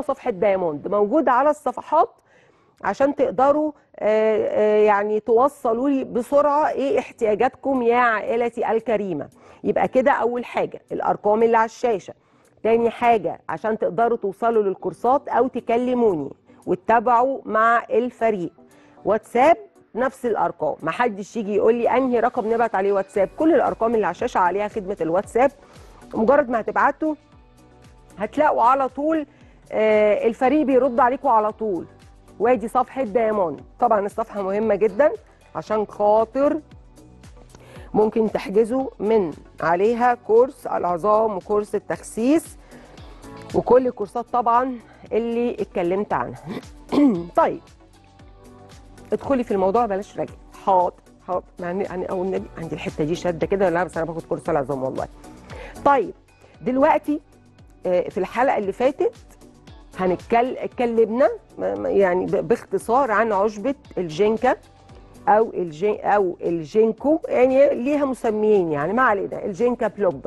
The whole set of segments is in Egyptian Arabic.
صفحه دايموند موجوده على الصفحات عشان تقدروا آه، آه، يعني توصلوا لي بسرعه ايه احتياجاتكم يا عائلتي الكريمه يبقى كده اول حاجه الارقام اللي على الشاشه تاني حاجه عشان تقدروا توصلوا للكورسات او تكلموني وتتابعوا مع الفريق واتساب نفس الارقام محدش يجي يقول لي انهي رقم نبعت عليه واتساب كل الارقام اللي على الشاشه عليها خدمه الواتساب مجرد ما هتبعتوا هتلاقوا على طول آه، الفريق بيرد عليكم على طول وادي صفحه دايموند طبعا الصفحه مهمه جدا عشان خاطر ممكن تحجزوا من عليها كورس العظام وكورس التخسيس وكل الكورسات طبعا اللي اتكلمت عنها طيب ادخلي في الموضوع بلاش رجل حاضر حاضر يعني يعني او النبي عندي الحته دي شاده كده لا بس انا باخد كورس العظام والله طيب دلوقتي آه، في الحلقه اللي فاتت هنتكلم اتكلمنا م- م- يعني ب- باختصار عن عشبه الجينكا او الجين او الجينكو يعني ليها مسميين يعني ما علينا الجينكا بلوبا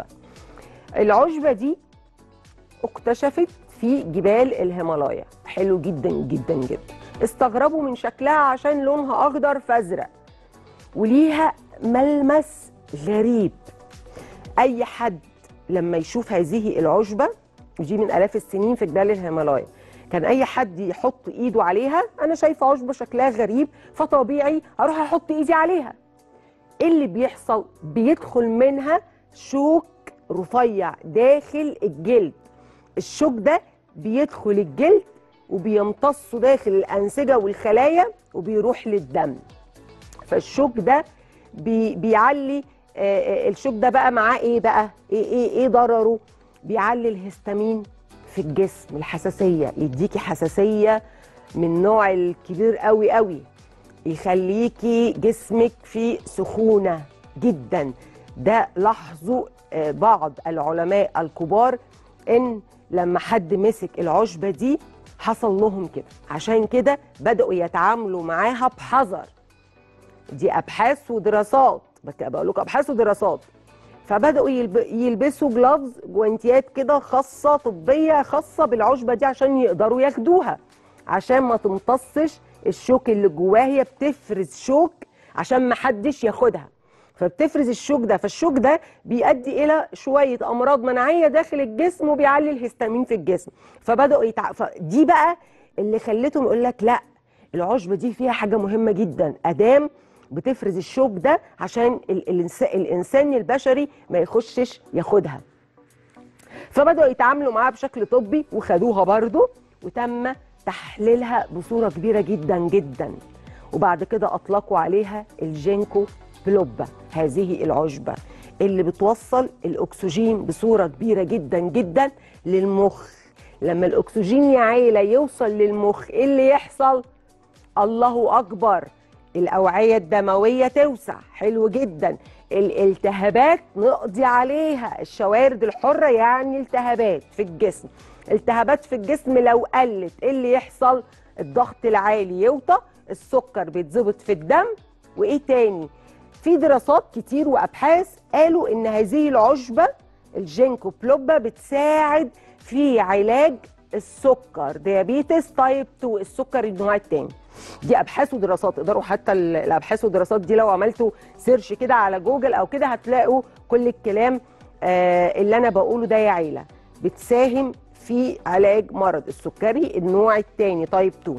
العشبه دي اكتشفت في جبال الهيمالايا حلو جدا جدا جدا استغربوا من شكلها عشان لونها اخضر فازرق وليها ملمس غريب اي حد لما يشوف هذه العشبه ودي من الاف السنين في جبال الهيمالايا كان اي حد يحط ايده عليها انا شايفه عشبه شكلها غريب فطبيعي اروح احط ايدي عليها ايه اللي بيحصل بيدخل منها شوك رفيع داخل الجلد الشوك ده بيدخل الجلد وبيمتص داخل الانسجه والخلايا وبيروح للدم فالشوك ده بي بيعلي آه، آه، الشوك ده بقى معاه ايه بقى ايه ايه ايه ضرره بيعلي الهستامين في الجسم الحساسيه يديكي حساسيه من نوع الكبير قوي قوي يخليكي جسمك فيه سخونه جدا ده لاحظوا آه، بعض العلماء الكبار ان لما حد مسك العشبه دي حصل لهم كده عشان كده بداوا يتعاملوا معاها بحذر دي ابحاث ودراسات بك- بقول لكم ابحاث ودراسات فبداوا يلب... يلبسوا جلافز جوانتيات كده خاصه طبيه خاصه بالعشبه دي عشان يقدروا ياخدوها عشان ما تمتصش الشوك اللي جواها هي بتفرز شوك عشان ما حدش ياخدها فبتفرز الشوك ده فالشوك ده بيؤدي الى شويه امراض مناعيه داخل الجسم وبيعلي الهستامين في الجسم فبداوا يتع... دي بقى اللي خلتهم يقول لك لا العشبه دي فيها حاجه مهمه جدا ادام بتفرز الشوك ده عشان ال- الإنس- الانسان البشري ما يخشش ياخدها فبداوا يتعاملوا معاها بشكل طبي وخدوها برضو وتم تحليلها بصوره كبيره جدا جدا وبعد كده اطلقوا عليها الجينكو بلوبا هذه العشبه اللي بتوصل الاكسجين بصوره كبيره جدا جدا للمخ لما الاكسجين يا عيله يوصل للمخ ايه اللي يحصل الله اكبر الاوعيه الدمويه توسع حلو جدا الالتهابات نقضي عليها الشوارد الحره يعني التهابات في الجسم التهابات في الجسم لو قلت ايه اللي يحصل الضغط العالي يوطى السكر بيتظبط في الدم وايه تاني في دراسات كتير وابحاث قالوا ان هذه العشبه الجينكو بلوبا بتساعد في علاج السكر ديابيتس تايب 2 السكر النوع الثاني دي ابحاث ودراسات تقدروا حتى ال- الابحاث والدراسات دي لو عملتوا سيرش كده على جوجل او كده هتلاقوا كل الكلام آه اللي انا بقوله ده يا عيله بتساهم في علاج مرض السكري النوع الثاني تايب 2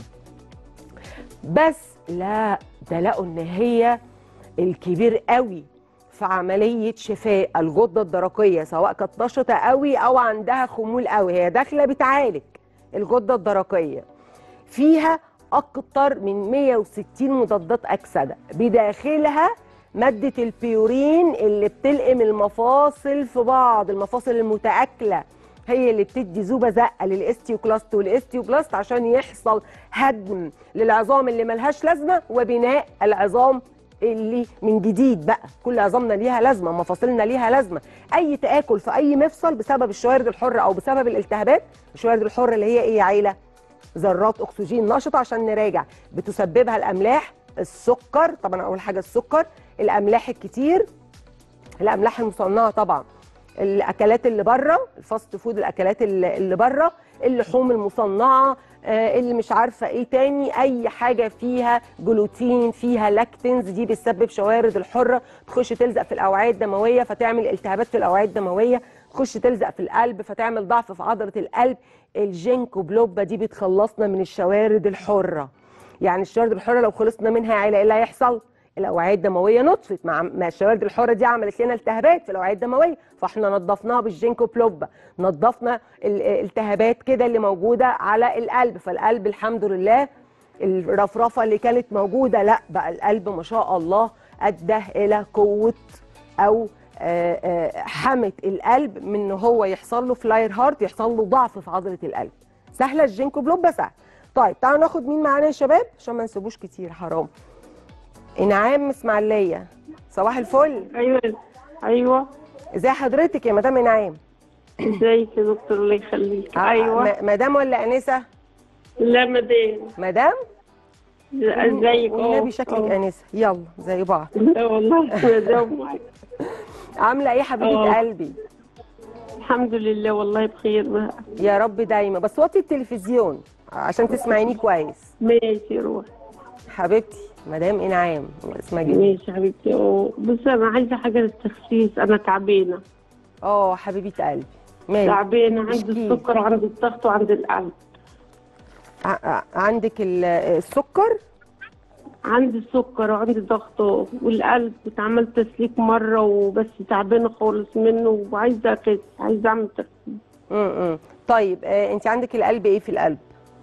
بس لا ده لقوا ان هي الكبير قوي في عمليه شفاء الغده الدرقيه سواء كانت نشطه قوي او عندها خمول قوي هي داخله بتعالج الغده الدرقيه فيها اكتر من 160 مضادات اكسده بداخلها ماده البيورين اللي بتلقم المفاصل في بعض المفاصل المتاكله هي اللي بتدي زوبه زقه للاستيوكلاست والاستيوبلاست عشان يحصل هدم للعظام اللي ملهاش لازمه وبناء العظام اللي من جديد بقى كل عظامنا ليها لازمه مفاصلنا ليها لازمه اي تاكل في اي مفصل بسبب الشوارد الحره او بسبب الالتهابات الشوارد الحره اللي هي ايه يا عيله ذرات اكسجين نشطه عشان نراجع بتسببها الاملاح السكر طبعا اول حاجه السكر الاملاح الكتير الاملاح المصنعه طبعا الاكلات اللي بره الفاست فود الاكلات اللي اللي بره اللحوم المصنعه آه، اللي مش عارفه ايه تاني اي حاجه فيها جلوتين فيها لاكتنز دي بتسبب شوارد الحره تخش تلزق في الاوعيه الدمويه فتعمل التهابات في الاوعيه الدمويه تخش تلزق في القلب فتعمل ضعف في عضله القلب الجينكو بلوبا دي بتخلصنا من الشوارد الحره يعني الشوارد الحره لو خلصنا منها يا عيله ايه اللي هيحصل الاوعيه الدمويه نطفت مع مع الشوارد الحره دي عملت لنا التهابات في الاوعيه الدمويه فاحنا نظفناها بالجينكو بلوبا نظفنا الالتهابات كده اللي موجوده على القلب فالقلب الحمد لله الرفرفه اللي كانت موجوده لا بقى القلب ما شاء الله ادى الى قوه او آه، آه، حمت القلب من ان هو يحصل له فلاير هارت يحصل له ضعف في عضله القلب سهله الجينكو بلوبا سهل طيب تعالوا ناخد مين معانا يا شباب عشان ما نسيبوش كتير حرام انعام اسماعيليه صباح الفل ايوه ايوه ازي حضرتك يا مدام انعام ازيك يا دكتور الله يخليك آه، ايوه م- مدام ولا انسه لا مدام مدام ازيك والنبي شكلك انسه يلا زي بعض لا والله مدام معاك. عامله ايه حبيبه آه. قلبي الحمد لله والله بخير بقى يا رب دايما بس وطي التلفزيون عشان تسمعيني كويس ماشي روح حبيبتي مدام انعام اسمها جميل ماشي حبيبتي اه بص انا عايزه حاجه للتخسيس انا تعبانه اه حبيبه قلبي مالك تعبانه عندي اشكيلي. السكر وعندي الضغط وعندي القلب ع- ع- عندك ال- السكر عندي السكر وعندي الضغط والقلب اتعملت تسليك مره وبس تعبانه خالص منه وعايزه اخس عايزه اعمل تخسيس امم طيب آه انت عندك القلب ايه في القلب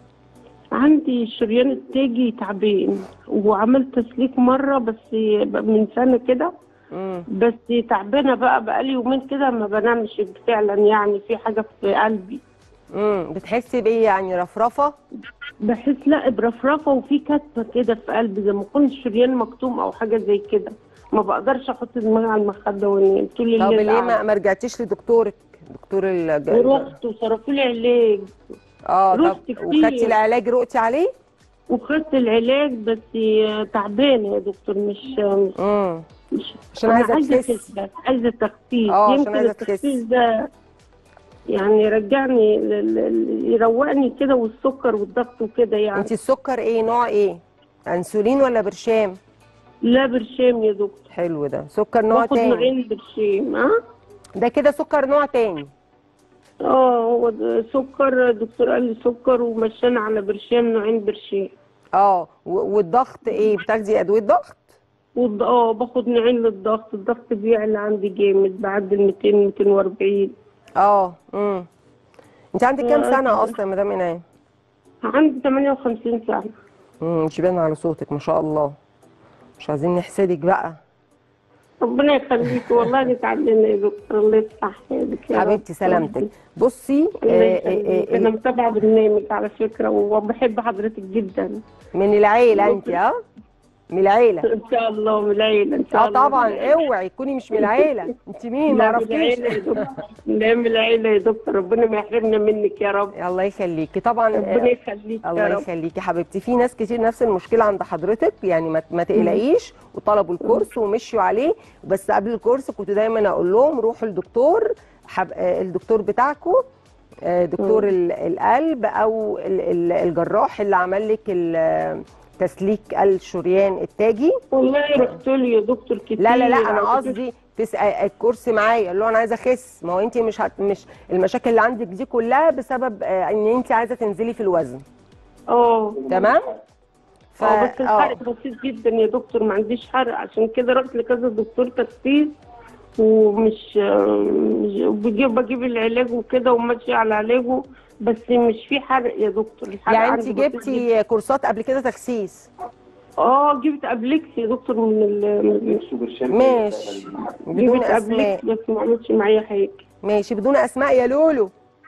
عندي الشريان التاجي تعبان وعملت تسليك مرة بس من سنة كده امم بس تعبانة بقى بقالي يومين كده ما بنامش فعلا يعني في حاجة في قلبي امم بتحسي بايه يعني رفرفه بحس لا برفرفة وفي كتمة كده في قلبي زي ما يكون الشريان مكتوم أو حاجة زي كده ما بقدرش أحط دماغي على المخدة وانام طول طب الليل ليه ما, قاعدة. ما رجعتيش لدكتورك دكتور الج... ورحت وصرفوا لي علاج اه طب رحت كتير. وخدتي العلاج رقتي عليه وخدت العلاج بس تعبانة يا دكتور مش مش امم مش عشان أنا عايزة عايزه تخسي. اخس بس عايزه تخسيس آه، عشان يمكن عايزة التخسيس تخسي. ده يعني يرجعني ل- ل- يروقني كده والسكر والضغط وكده يعني انت السكر ايه نوع ايه انسولين ولا برشام لا برشام يا دكتور حلو ده سكر نوع باخد تاني نوعين برشام ها ده كده سكر نوع تاني اه هو ده سكر الدكتور قال لي سكر ومشانا على برشام نوعين برشام اه و- والضغط ايه بتاخدي ادويه ضغط والض- اه باخد نوعين للضغط الضغط بيعلى عندي جامد بعد ال 200 240 اه امم انت عندك كام آه، سنه آه. اصلا يا مدام ايناس عندي 58 سنه امم مش باين على صوتك ما شاء الله مش عايزين نحسدك بقى ربنا يخليك والله نتعلم يا دكتور الله يفتح حياتك يا رب. حبيبتي سلامتك بصي الله آه، يخليك. آه، انا آه، متابعه برنامج على فكره وبحب حضرتك جدا من العيله انت اه من العيله ان شاء الله من العيله ان شاء اه الله طبعا من العيلة. اوعي تكوني مش من العيله انت مين ما لا من اعرفكيش العيله يا دكتور لا من العيله يا دكتور ربنا ما يحرمنا منك يا رب الله يخليكي طبعا ربنا آه، يخليك الله يا رب يخليكي حبيبتي في ناس كتير نفس المشكله عند حضرتك يعني ما, ما تقلقيش وطلبوا الكورس ومشيوا عليه بس قبل الكورس كنت دايما اقول لهم روحوا للدكتور حب... آه، الدكتور بتاعكم آه، دكتور ال- القلب او ال- ال- الجراح اللي عمل لك ال- تسليك الشريان التاجي والله رحت له يا دكتور كتير لا لا لا انا على فكرة. قصدي تسال الكورس معايا اللي هو انا عايزه اخس ما هو انت مش هت... مش المشاكل اللي عندك دي كلها بسبب آه، ان انت عايزه تنزلي في الوزن اه تمام ف... اه بس الحرق بسيط جدا يا دكتور ما عنديش حرق عشان كده رحت لكذا دكتور تخسيس ومش مش بجيب بجيب العلاج وكده وماشيه على علاجه بس مش في حرق يا دكتور الحرق يعني انت عندي بسيط جداً. جبتي كورسات قبل كده تخسيس اه جبت ابليكس يا دكتور من ال من- ماشي بدون جبت اسماء ابليكس بس ما عملتش معايا حاجه ماشي بدون اسماء يا لولو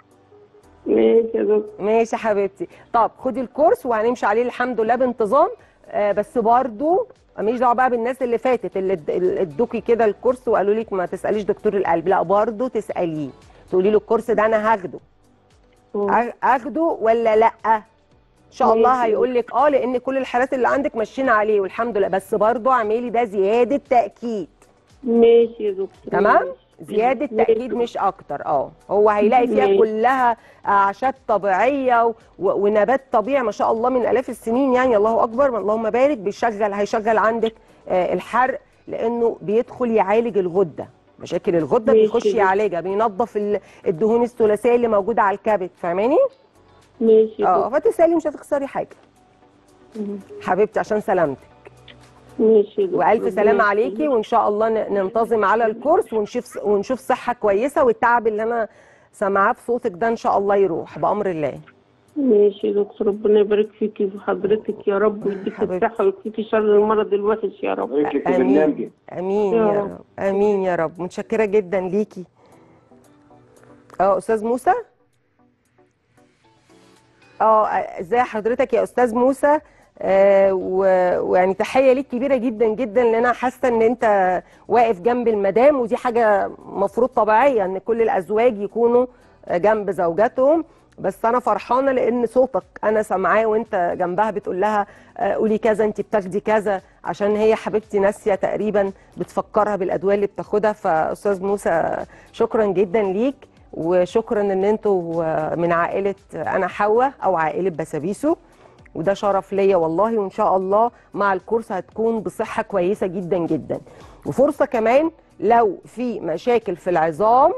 ماشي يا دكتور ماشي يا حبيبتي طب خدي الكورس وهنمشي عليه الحمد لله بانتظام آه بس برضو ماليش دعوه بقى بالناس اللي فاتت اللي اد- اللي ادوكي كده الكورس وقالوا لك ما تساليش دكتور القلب لا برضو تساليه تقولي له الكورس ده انا هاخده آه. أ- اخده ولا لا ان شاء الله ماشي. هيقول لك اه لان كل الحالات اللي عندك ماشيين عليه والحمد لله بس برضو اعملي ده زياده تاكيد ماشي يا دكتور تمام ماشي. زياده ماشي. تاكيد مش اكتر اه هو هيلاقي فيها ماشي. كلها اعشاب طبيعيه و... و- ونبات طبيعي ما شاء الله من الاف السنين يعني الله اكبر اللهم بارك بيشغل هيشغل عندك آه الحرق لانه بيدخل يعالج الغده مشاكل الغده ماشي بيخش جدا. يعالجها بينظف ال- الدهون الثلاثيه اللي موجوده على الكبد فاهماني ماشي يا اه دكتور فتسالي مش هتخسري حاجه مم. حبيبتي عشان سلامتك ماشي يا دكتور والف ربنا سلامه يخليك. عليكي وان شاء الله ن- ننتظم على الكورس ونشوف ونشوف صحه كويسه والتعب اللي انا سامعاه في صوتك ده ان شاء الله يروح بامر الله ماشي يا دكتور ربنا يبارك فيكي وفي حضرتك يا رب ويديك حبيبتي. الصحة ويكفيكي شر المرض الوحش يا رب بارك لك في امين برنامجك امين يا يا رب. رب امين يا رب متشكره جدا ليكي اه استاذ موسى اه ازي حضرتك يا استاذ موسى آه و- ويعني تحيه ليك كبيره جدا جدا لان انا حاسه ان انت واقف جنب المدام ودي حاجه مفروض طبيعيه ان كل الازواج يكونوا جنب زوجاتهم بس انا فرحانه لان صوتك انا سامعاه وانت جنبها بتقول لها آه، قولي كذا انت بتاخدي كذا عشان هي حبيبتي ناسيه تقريبا بتفكرها بالادويه اللي بتاخدها فاستاذ موسى شكرا جدا ليك وشكرا ان انتوا آه، من عائله انا حواء او عائله بسابيسو وده شرف ليا والله وان شاء الله مع الكورس هتكون بصحه كويسه جدا جدا وفرصه كمان لو في مشاكل في العظام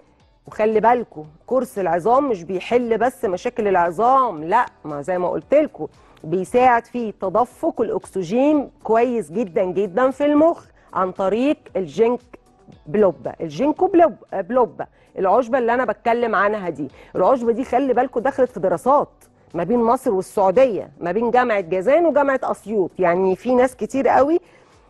وخلي بالكم كورس العظام مش بيحل بس مشاكل العظام لا ما زي ما قلت لكم بيساعد في تدفق الاكسجين كويس جدا جدا في المخ عن طريق الجينك بلوبا الجينكو بلوب بلوبا العشبه اللي انا بتكلم عنها دي العشبه دي خلي بالكم دخلت في دراسات ما بين مصر والسعوديه ما بين جامعه جازان وجامعه اسيوط يعني في ناس كتير قوي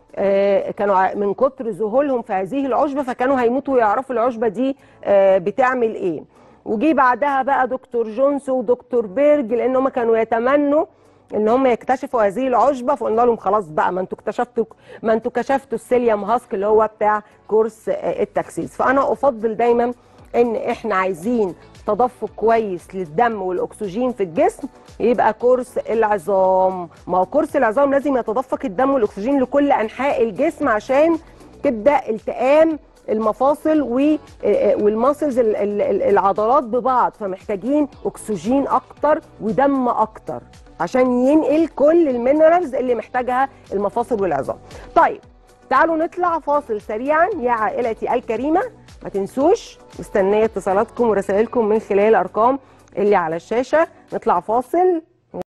آه، كانوا ع- من كتر ذهولهم في هذه العشبه فكانوا هيموتوا يعرفوا العشبه دي آه، بتعمل ايه وجي بعدها بقى دكتور جونز ودكتور بيرج لان هم كانوا يتمنوا ان هم يكتشفوا هذه العشبه فقلنا لهم خلاص بقى ما انتوا اكتشفتوا ما انتوا كشفتوا السيليوم هاسك اللي هو بتاع كورس آه، التخسيس فانا افضل دايما ان احنا عايزين تدفق كويس للدم والاكسجين في الجسم يبقى كورس العظام ما هو كورس العظام لازم يتدفق الدم والاكسجين لكل انحاء الجسم عشان تبدا التئام المفاصل و- والماسلز ال- ال- ال- العضلات ببعض فمحتاجين اكسجين اكتر ودم اكتر عشان ينقل كل المينرالز اللي محتاجها المفاصل والعظام طيب تعالوا نطلع فاصل سريعا يا عائلتي الكريمه ما تنسوش مستنيه اتصالاتكم ورسائلكم من خلال الارقام اللي على الشاشه نطلع فاصل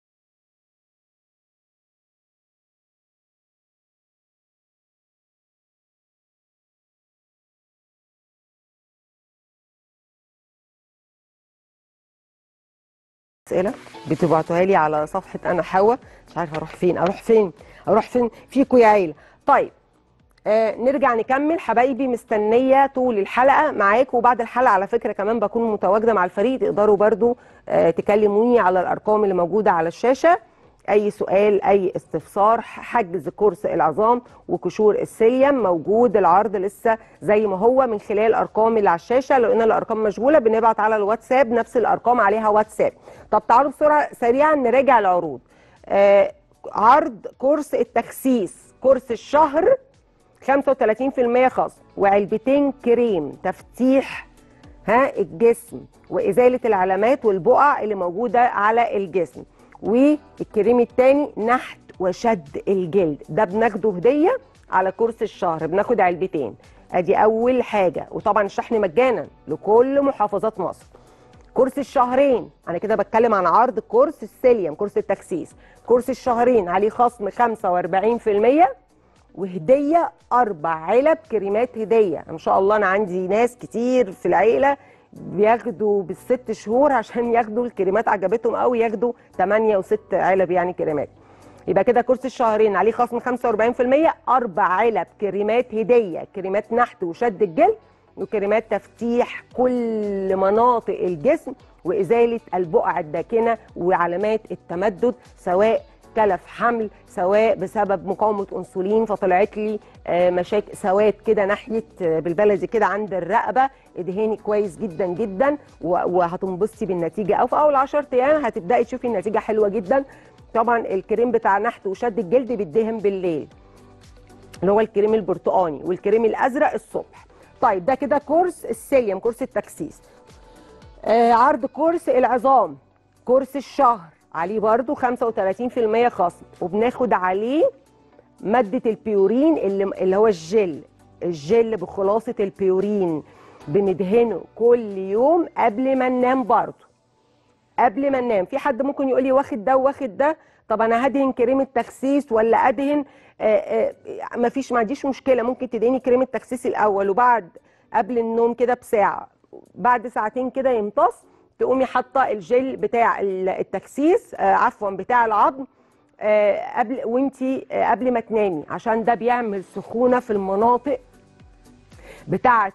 اسئله بتبعتوها لي على صفحه انا حوا مش عارفه اروح فين اروح فين اروح فين فيكوا يا عيله طيب آه نرجع نكمل حبايبي مستنيه طول الحلقه معاكم وبعد الحلقه على فكره كمان بكون متواجده مع الفريق تقدروا برضو آه تكلموني على الارقام اللي موجوده على الشاشه اي سؤال اي استفسار حجز كورس العظام وقشور السيليم موجود العرض لسه زي ما هو من خلال الارقام اللي على الشاشه لو ان الارقام مشغوله بنبعت على الواتساب نفس الارقام عليها واتساب طب تعالوا بسرعه سريعا نراجع العروض آه عرض كورس التخسيس كورس الشهر 35% خصم وعلبتين كريم تفتيح ها الجسم وازاله العلامات والبقع اللي موجوده على الجسم والكريم التاني نحت وشد الجلد ده بناخده هديه على كورس الشهر بناخد علبتين ادي اول حاجه وطبعا الشحن مجانا لكل محافظات مصر كورس الشهرين انا كده بتكلم عن عرض كورس السيليوم كورس التخسيس كورس الشهرين عليه خصم 45% وهديه اربع علب كريمات هديه ان شاء الله انا عندي ناس كتير في العيله بياخدوا بالست شهور عشان ياخدوا الكريمات عجبتهم قوي ياخدوا 8 و6 علب يعني كريمات يبقى كده كورس الشهرين عليه خصم 45% اربع علب كريمات هديه كريمات نحت وشد الجلد وكريمات تفتيح كل مناطق الجسم وازاله البقع الداكنه وعلامات التمدد سواء كلف حمل سواء بسبب مقاومه انسولين فطلعت لي آه، مشاكل سواد كده ناحيه آه، بالبلدي كده عند الرقبه ادهني كويس جدا جدا و- وهتنبسطي بالنتيجه او في اول 10 ايام هتبداي تشوفي النتيجه حلوه جدا طبعا الكريم بتاع نحت وشد الجلد بيدهن بالليل اللي هو الكريم البرتقاني والكريم الازرق الصبح طيب ده كده كورس السيليوم كورس التكسيس آه عرض كورس العظام كورس الشهر عليه برضو 35% خصم وبناخد عليه مادة البيورين اللي, اللي هو الجل الجل بخلاصة البيورين بندهنه كل يوم قبل ما ننام برضو قبل ما ننام في حد ممكن يقول لي واخد ده واخد ده طب انا هدهن كريم التخسيس ولا ادهن آه آه مفيش ما عنديش مشكله ممكن تدهني كريم التخسيس الاول وبعد قبل النوم كده بساعه بعد ساعتين كده يمتص تقومي حاطه الجل بتاع التكسيس آه عفوا بتاع العظم آه قبل وانتي آه قبل ما تنامي عشان ده بيعمل سخونه في المناطق بتاعه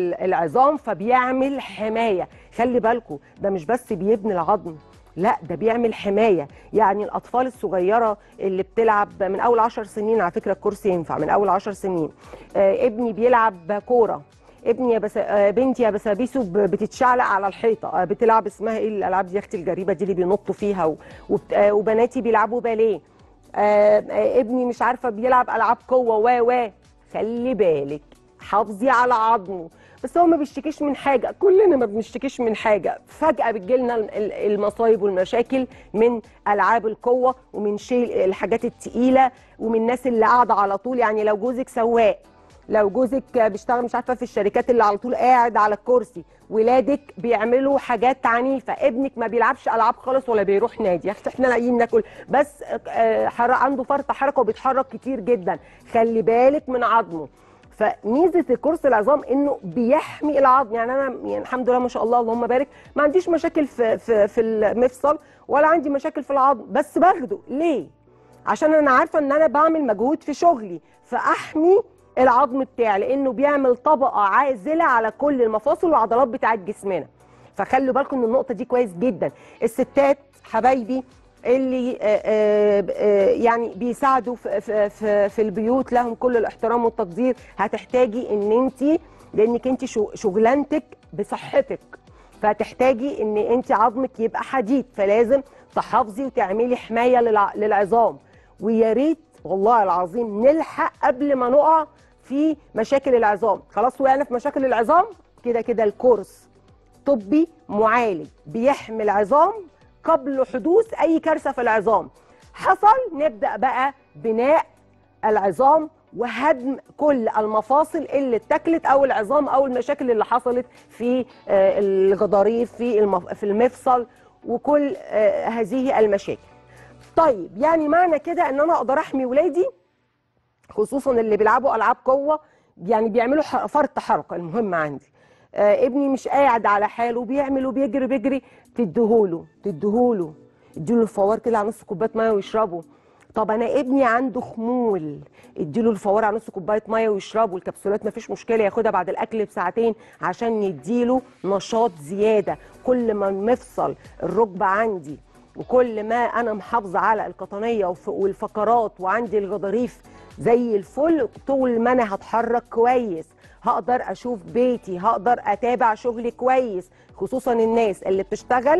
العظام فبيعمل حمايه خلي بالكم ده مش بس بيبني العظم لا ده بيعمل حمايه يعني الاطفال الصغيره اللي بتلعب من اول 10 سنين على فكره الكرسي ينفع من اول 10 سنين آه ابني بيلعب كوره ابني يا بس... آه بنتي يا بسابيسو بتتشعلق على الحيطه آه بتلعب اسمها ايه الالعاب دي يا اختي الجريبه دي اللي بينطوا فيها و... وبت... آه وبناتي بيلعبوا باليه آه آه ابني مش عارفه بيلعب العاب قوه و و خلي بالك حافظي على عظمه بس هو ما بيشتكيش من حاجه كلنا ما بنشتكيش من حاجه فجاه بتجيلنا المصايب والمشاكل من العاب القوه ومن شيء الحاجات التقيله ومن الناس اللي قاعده على طول يعني لو جوزك سواق لو جوزك بيشتغل مش عارفه في الشركات اللي على طول قاعد على الكرسي ولادك بيعملوا حاجات عنيفه ابنك ما بيلعبش العاب خالص ولا بيروح نادي يا اختي احنا لاقيين ناكل بس عنده فرط حركه وبيتحرك كتير جدا خلي بالك من عظمه فميزه كورس العظام انه بيحمي العظم يعني انا يعني الحمد لله ما شاء الله اللهم بارك ما عنديش مشاكل في في في المفصل ولا عندي مشاكل في العظم بس باخده ليه عشان انا عارفه ان انا بعمل مجهود في شغلي فاحمي العظم بتاعي لانه بيعمل طبقه عازله على كل المفاصل والعضلات بتاعت جسمنا فخلوا بالكم من النقطه دي كويس جدا الستات حبايبي اللي آآ آآ يعني بيساعدوا في, في, في البيوت لهم كل الاحترام والتقدير هتحتاجي ان انت لانك انت شغلانتك بصحتك فهتحتاجي ان انت عظمك يبقى حديد فلازم تحافظي وتعملي حمايه للعظام ويا ريت والله العظيم نلحق قبل ما نقع في مشاكل العظام خلاص وقعنا في مشاكل العظام كده كده الكورس طبي معالج بيحمي العظام قبل حدوث اي كارثه في العظام حصل نبدا بقى بناء العظام وهدم كل المفاصل اللي اتاكلت او العظام او المشاكل اللي حصلت في الغضاريف في في المفصل وكل هذه المشاكل طيب يعني معنى كده ان انا اقدر احمي ولادي خصوصا اللي بيلعبوا العاب قوه يعني بيعملوا فرط حركه المهم عندي آه ابني مش قاعد على حاله بيعمل وبيجري بيجري تديهوله تديهوله اديله الفوار كده على نص كوبايه ميه ويشربه طب انا ابني عنده خمول اديله الفوار على نص كوبايه ميه ويشربه الكبسولات مفيش مشكله ياخدها بعد الاكل بساعتين عشان يديله نشاط زياده كل ما المفصل الركبه عندي وكل ما انا محافظه على القطنيه والفقرات وعندي الغضاريف زي الفل طول ما انا هتحرك كويس هقدر اشوف بيتي هقدر اتابع شغلي كويس خصوصا الناس اللي بتشتغل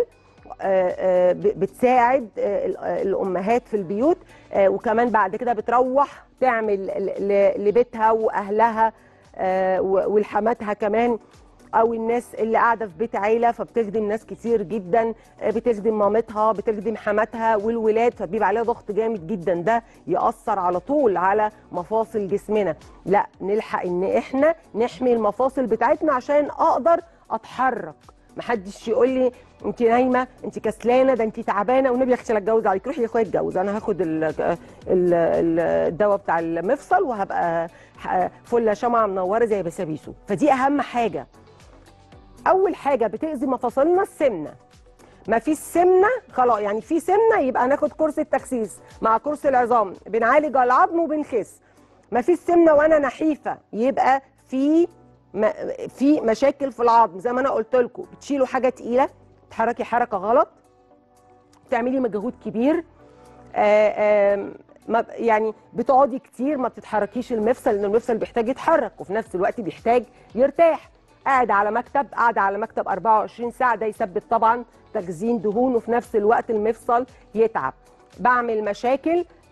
بتساعد الامهات في البيوت وكمان بعد كده بتروح تعمل لبيتها واهلها ولحماتها كمان او الناس اللي قاعده في بيت عيله فبتخدم ناس كتير جدا بتخدم مامتها بتخدم حماتها والولاد فبيبقى عليها ضغط جامد جدا ده ياثر على طول على مفاصل جسمنا لا نلحق ان احنا نحمي المفاصل بتاعتنا عشان اقدر اتحرك محدش يقول لي انت نايمه انت كسلانه ده انت تعبانه والنبي يا اختي لا اتجوز عليك روحي يا اخويا اتجوز انا هاخد الدواء بتاع المفصل وهبقى فله شمعه منوره زي بسابيسو فدي اهم حاجه اول حاجه بتاذي مفاصلنا السمنه ما فيش سمنه خلاص يعني في سمنه يبقى ناخد كورس التخسيس مع كورس العظام بنعالج العظم وبنخس ما فيش سمنه وانا نحيفه يبقى في في مشاكل في العظم زي ما انا قلت لكم بتشيلوا حاجه تقيله بتحركي حركه غلط بتعملي مجهود كبير آآ آآ ما يعني بتقعدي كتير ما بتتحركيش المفصل لان المفصل بيحتاج يتحرك وفي نفس الوقت بيحتاج يرتاح قاعد على مكتب قاعد على مكتب 24 ساعه ده يسبب طبعا تخزين دهون وفي نفس الوقت المفصل يتعب بعمل مشاكل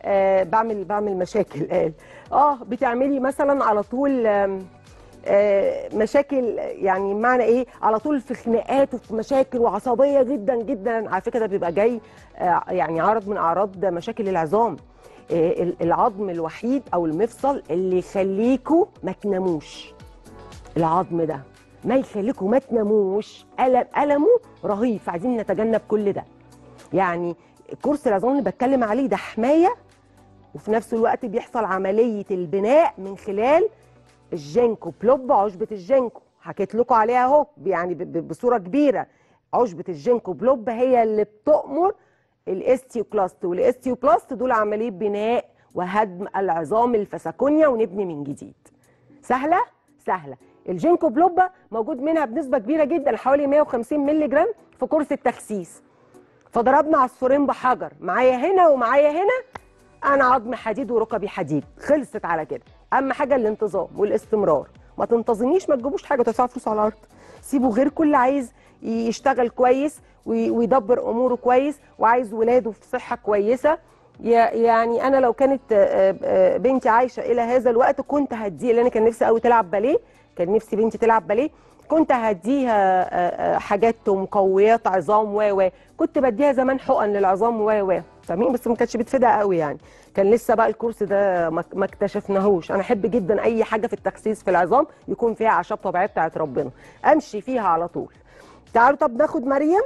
آه بعمل بعمل مشاكل قال اه بتعملي مثلا على طول آم، آه، مشاكل يعني معنى ايه على طول في خناقات وفي مشاكل وعصبيه جدا جدا على فكره ده بيبقى جاي آه، يعني عرض من اعراض مشاكل العظام آه، ال- العظم الوحيد او المفصل اللي يخليكوا ما تناموش العظم ده ما يخليكوا ما تناموش ألم ألمه رهيب فعايزين نتجنب كل ده يعني كرسي العظام اللي بتكلم عليه ده حمايه وفي نفس الوقت بيحصل عمليه البناء من خلال الجينكو بلوب عشبه الجينكو حكيت لكم عليها اهو يعني ب- ب- بصوره كبيره عشبه الجينكو بلوب هي اللي بتؤمر الاستيوكلاست والاستيوبلاست دول عمليه بناء وهدم العظام الفسكونيا ونبني من جديد سهله سهله الجينكو بلوبا موجود منها بنسبه كبيره جدا حوالي 150 مللي جرام في كورس التخسيس فضربنا عصفورين بحجر معايا هنا ومعايا هنا انا عظم حديد وركبي حديد خلصت على كده اهم حاجه الانتظام والاستمرار ما تنتظميش ما تجيبوش حاجه تدفعوا فلوس على الارض سيبوا غير كل عايز يشتغل كويس وي- ويدبر اموره كويس وعايز ولاده في صحه كويسه يا- يعني انا لو كانت آه، آه، بنتي عايشه الى هذا الوقت كنت هديها لان كان نفسي قوي تلعب باليه كان نفسي بنتي تلعب باليه كنت هديها آه، آه، حاجات مقويات عظام و و كنت بديها زمان حقن للعظام و و فاهمين بس ما كانتش بتفيدها قوي يعني كان لسه بقى الكورس ده ما ما اكتشفناهوش انا احب جدا اي حاجه في التخسيس في العظام يكون فيها اعشاب طبيعيه بتاعت ربنا امشي فيها على طول تعالوا طب ناخد مريم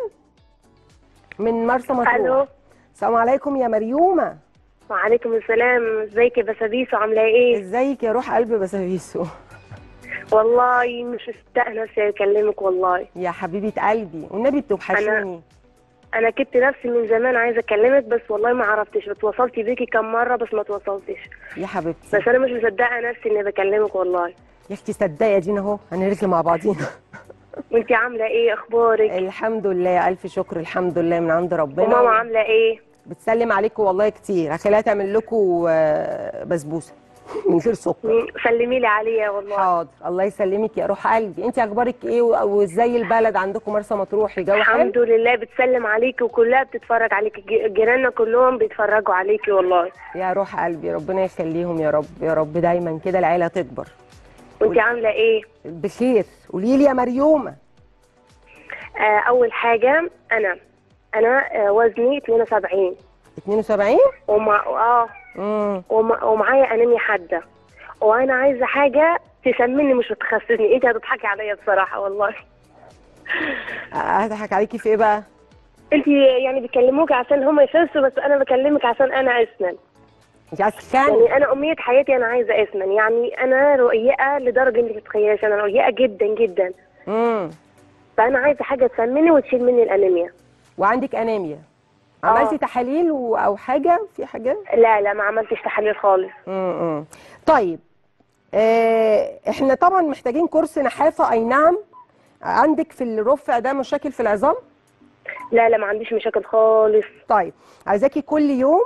من مرسى مطروح الو السلام عليكم يا مريومه وعليكم السلام ازيك يا بسابيسو عامله ايه ازيك يا روح قلب بسابيسو والله مش مستاء نفسي اكلمك والله يا حبيبه قلبي والنبي بتوحشوني انا كنت نفسي من زمان عايزه اكلمك بس والله ما عرفتش اتواصلت بيكي كم مره بس ما اتواصلتش يا حبيبتي بس انا مش مصدقه نفسي اني بكلمك والله يا اختي صدقي يا دينا اهو هنرغي مع بعضينا وانتي عامله ايه اخبارك الحمد لله الف شكر الحمد لله من عند ربنا وماما عامله ايه بتسلم عليكم والله كتير هخليها تعمل لكم آه، بسبوسه من غير سكر مم، سلمي لي عليا والله حاضر الله يسلمك يا روح قلبي انت اخبارك ايه و- وازاي البلد عندكم مرسى مطروح الجو حلو الحمد لله بتسلم عليكي وكلها بتتفرج عليكي ج- جيراننا كلهم بيتفرجوا عليكي والله يا روح قلبي ربنا يخليهم يا رب يا رب دايما كده العيله تكبر وانتي عامله ايه بخير قولي لي يا مريومه آه اول حاجه انا انا آه وزني 72 72 ومع اه امم ومع... ومعايا انيميا حاده وانا عايزه حاجه تسمني مش تخسسني انت هتضحكي عليا بصراحه والله هضحك عليكي في ايه بقى انت يعني بيكلموك عشان هم يخسوا بس انا بكلمك عشان انا اسمن انت عايزه تخني يعني انا امنيه حياتي انا عايزه اسمن يعني انا رقيقه لدرجه انت تتخيليش انا رقيقه جدا جدا امم فانا عايزه حاجه تسمني وتشيل مني الانيميا وعندك انيميا آه. عملتي تحاليل و... او حاجه في حاجه لا لا ما عملتش تحاليل خالص امم طيب آه احنا طبعا محتاجين كورس نحافه اي نعم عندك في الرفع ده مشاكل في العظام لا لا ما عنديش مشاكل خالص طيب عايزاكي كل يوم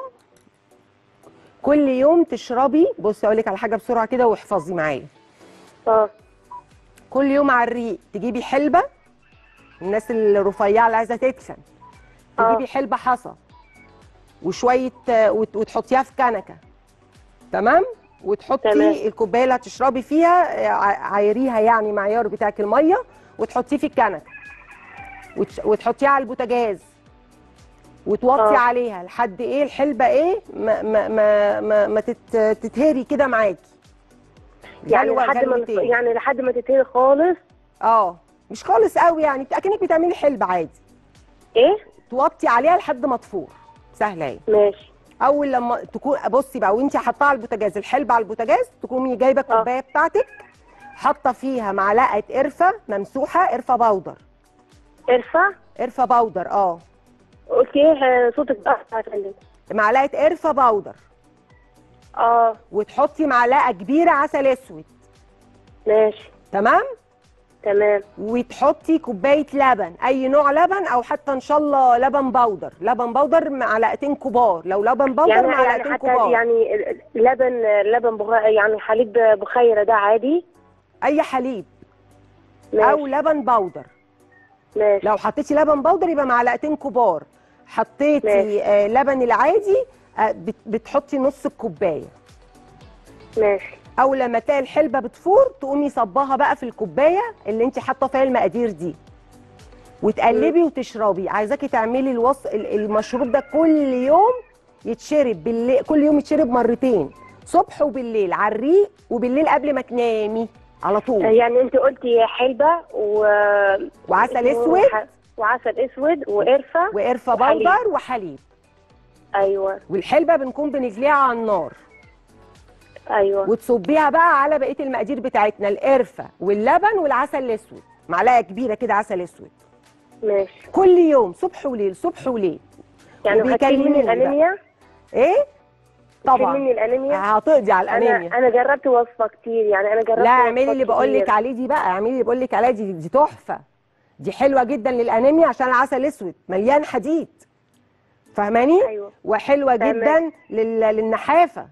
كل يوم تشربي بصي اقول لك على حاجه بسرعه كده واحفظي معايا اه كل يوم على الريق تجيبي حلبه الناس الرفيعه اللي عايزه تتخن تجيبي آه. حلبه حصى وشويه آه، وت- وتحطيها في كنكه تمام وتحطي تمام. الكوبايه اللي هتشربي فيها آه، ع- عايريها يعني معيار بتاعك الميه وتحطيه في الكنكه وتش- وتحطيها على البوتاجاز وتوطي آه. عليها لحد ايه الحلبه ايه ما ما ما ما, ما تت تتهري كده معاكي يعني غلوة لحد ما غلوتين. يعني لحد ما تتهري خالص اه مش خالص قوي يعني اكنك بتعملي حلبة عادي ايه توطي عليها لحد ما تفور سهله اهي ماشي اول لما تكون بصي بقى وانت حاطاها على البوتاجاز الحلبة على البوتاجاز تقومي جايبه الكوبايه بتاعتك حاطه فيها معلقه قرفه ممسوحه قرفه باودر ارفع قرفه باودر اه قلت ايه صوتك ضعف هكلم معلقه قرفه باودر اه وتحطي معلقه كبيره عسل اسود ماشي تمام تمام وتحطي كوبايه لبن اي نوع لبن او حتى ان شاء الله لبن بودر لبن بودر معلقتين كبار لو لبن بودر يعني معلقتين يعني حتى كبار يعني ال- لبن لبن بخ... يعني حليب بخيرة ده عادي اي حليب ماشي او لبن بودر ماشي لو حطيتي لبن بودر يبقى معلقتين كبار حطيتي ماشي. آه لبن العادي آه، بت- بتحطي نص الكوبايه ماشي او لما تلاقي الحلبه بتفور تقومي صباها بقى في الكوبايه اللي انت حاطه فيها المقادير دي وتقلبي وتشربي عايزاكي تعملي الوص... ال- المشروب ده كل يوم يتشرب بالليل كل يوم يتشرب مرتين صبح وبالليل على الريق وبالليل قبل ما تنامي على طول يعني انت قلتي حلبة و وعسل اسود وعسل اسود وقرفة وقرفه وحليب. بودر وحليب ايوه والحلبه بنكون بنغليها على النار ايوه وتصبيها بقى على بقيه المقادير بتاعتنا القرفه واللبن والعسل الاسود معلقه كبيره كده عسل اسود ماشي كل يوم صبح وليل صبح وليل يعني هتشيل وبيكلموني مني بقى. الانيميا ايه تشيل طبعا مني الانيميا هتقضي على انا الانيميا انا جربت وصفة كتير يعني انا جربت لا اعملي وصفة اللي بقول لك كتير. عليه دي بقى اعملي اللي بقول لك عليها دي دي تحفه دي حلوه جدا للانيميا عشان العسل الاسود مليان حديد فاهماني ايوه وحلوه تمام. جدا لل... للنحافه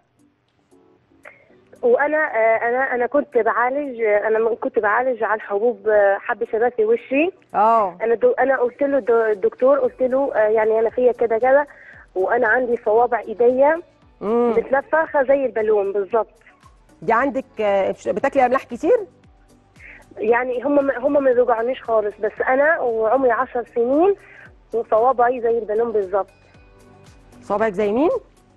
وانا آه، انا انا كنت بعالج آه، انا م- كنت بعالج على الحبوب آه، حب شباب في وشي اه انا دو انا قلت له دو- الدكتور قلت له آه، يعني انا فيا كده كده وانا عندي صوابع ايديا امم متنفخه زي البالون بالظبط دي عندك آه، بتاكلي املاح كتير يعني هم هم ما بيوجعونيش خالص بس انا وعمري عشر سنين وصوابعي زي البالون بالظبط صابعك زي مين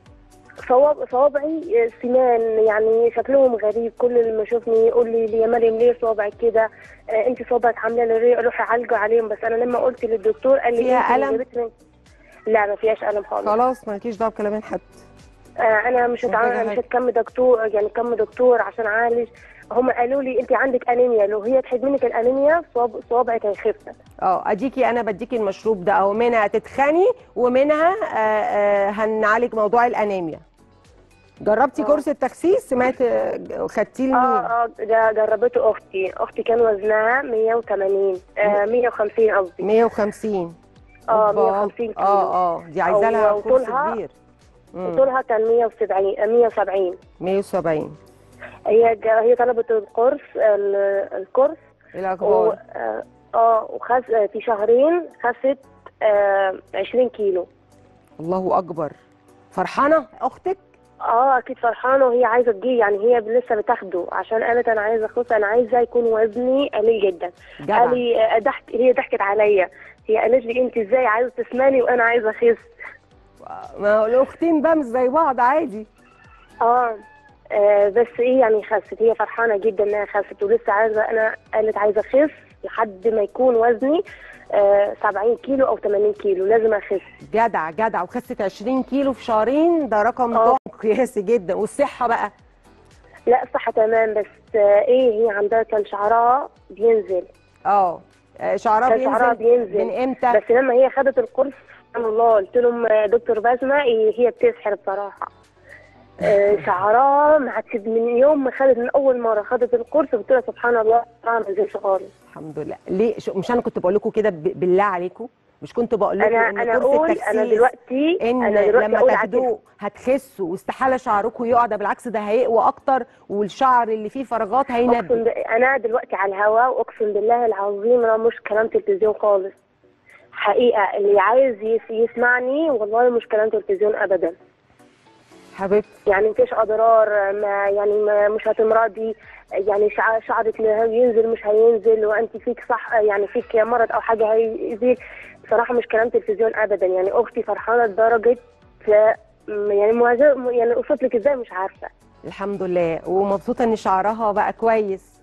صواب صوابعي آه، سنان يعني شكلهم غريب كل اللي ما يشوفني يقول لي يا مريم ليه صوابعك كده آه انت صوابعك عامله لي ريق روحي عالجوا عليهم بس انا لما قلت للدكتور قال لي فيها انت اللي ألم؟ جابتني- لا ما فيهاش الم خالص خلاص مالكيش دعوه بكلام حد آه انا مش محتاجة هتعامل حاجة. مش هتكمل دكتور يعني كم دكتور عشان اعالج هم قالوا لي انت عندك انيميا لو هي تحد منك الانيميا صواب صوابعك هيخف اه اديكي انا بديكي المشروب ده اهو منها تتخني ومنها آه آه هنعالج موضوع الانيميا جربتي آه. كورس التخسيس سمعت آه، خدتيه لمين اه اه ده جربته اختي اختي كان وزنها 180 آه 150 قصدي 150 اه أوبا. 150 كيلو اه اه دي عايزه لها أو كورس طولها- كبير مم. وطولها كان 170 آه، 170 170 هي جا- هي طلبت القرص ال- الكورس ايه و- الاخبار اه آه، وخس آه، في شهرين خست آه 20 كيلو الله اكبر فرحانه اختك اه اكيد فرحانه وهي عايزه تجي يعني هي لسه بتاخده عشان قالت انا عايزه اخس انا عايزه يكون وزني قليل جدا جدع قال لي آه، ضحك هي ضحكت عليا هي قالت لي انت ازاي عايزه تسماني وانا عايزه اخس ما هو الاختين بقى مش زي بعض عادي اه آه، بس ايه يعني خست هي فرحانه جدا انها خست ولسه عايزه انا قالت عايزه اخس لحد ما يكون وزني آه 70 كيلو او 80 كيلو لازم اخس جدع جدع وخست 20 كيلو في شهرين ده رقم آه. ضخم قياسي جدا والصحه بقى لا الصحه تمام بس آه ايه هي عندها كان شعرها بينزل اه آه، شعرها كان شعرها بينزل بينزل من امتى بس لما هي خدت الكورس سبحان الله قلت لهم آه، دكتور بسمة إيه هي بتسحر بصراحه آه، شعرها ما عادش من يوم ما خدت من اول مره خدت الكورس قلت لها سبحان الله شعرها ما نزلش خالص الحمد لله ليه شو مش انا كنت بقول لكم كده ب- بالله عليكم مش كنت بقول لكم انا ان انا كورس اقول التخسيس انا دلوقتي ان انا دلوقتي لما اقول عكس تاخدوه هتخسوا واستحاله شعركم يقع ده بالعكس ده هيقوى اكتر والشعر اللي فيه فراغات اقسم هينبت ب... انا دلوقتي على الهوا واقسم بالله العظيم انا مش كلام تلفزيون خالص حقيقه اللي عايز يس... يسمعني والله مش كلام تلفزيون ابدا حبيبتي يعني مفيش اضرار ما يعني ما مش هتمرضي يعني شع- شعرك اللي هينزل مش هينزل وانت فيك صح يعني فيك مرض او حاجه هيزيد بصراحه مش كلام تلفزيون ابدا يعني اختي فرحانه لدرجه ف- يعني مواجه يعني اوصف لك ازاي مش عارفه الحمد لله ومبسوطه ان شعرها بقى كويس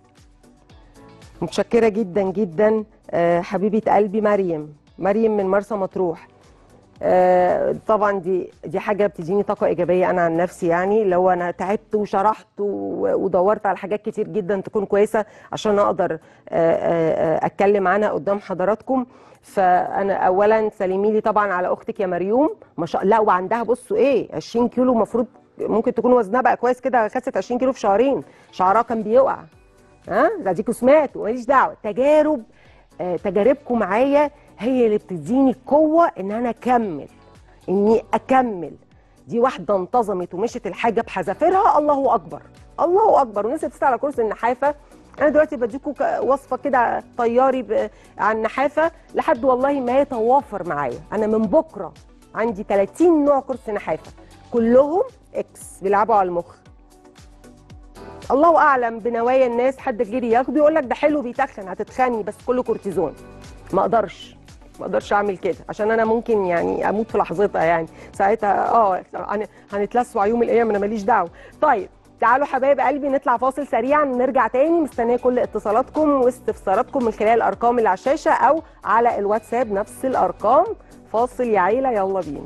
متشكره جدا جدا آه، حبيبه قلبي مريم مريم من مرسى مطروح آه، طبعا دي دي حاجه بتديني طاقه ايجابيه انا عن نفسي يعني لو انا تعبت وشرحت و- ودورت على حاجات كتير جدا تكون كويسه عشان اقدر آه، آه، آه، اتكلم عنها قدام حضراتكم فانا اولا سلمي لي طبعا على اختك يا مريوم ما شاء الله وعندها بصوا ايه 20 كيلو المفروض ممكن تكون وزنها بقى كويس كده خست 20 كيلو في شهرين شعرها كان بيقع ها ده اديكوا سمعتوا ماليش دعوه تجارب آه، تجاربكم معايا هي اللي بتديني القوه ان انا اكمل اني اكمل دي واحده انتظمت ومشت الحاجه بحذافيرها الله اكبر الله اكبر والناس اللي بتسال على كورس النحافه انا دلوقتي بديكوا ك- وصفه كده طياري ب- عن النحافه لحد والله ما يتوافر معايا انا من بكره عندي 30 نوع كورس نحافه كلهم اكس بيلعبوا على المخ الله اعلم بنوايا الناس حد غيري ياخده يقول لك ده حلو بيتخن هتتخني بس كله كورتيزون ما اقدرش ما اقدرش اعمل كده عشان انا ممكن يعني اموت في لحظتها يعني ساعتها اه هن- هنتلسوا يوم الايام انا ماليش دعوه طيب تعالوا حبايب قلبي نطلع فاصل سريعا ونرجع تاني مستنيه كل اتصالاتكم واستفساراتكم من خلال الارقام اللي على الشاشه او على الواتساب نفس الارقام فاصل يا عيله يلا بينا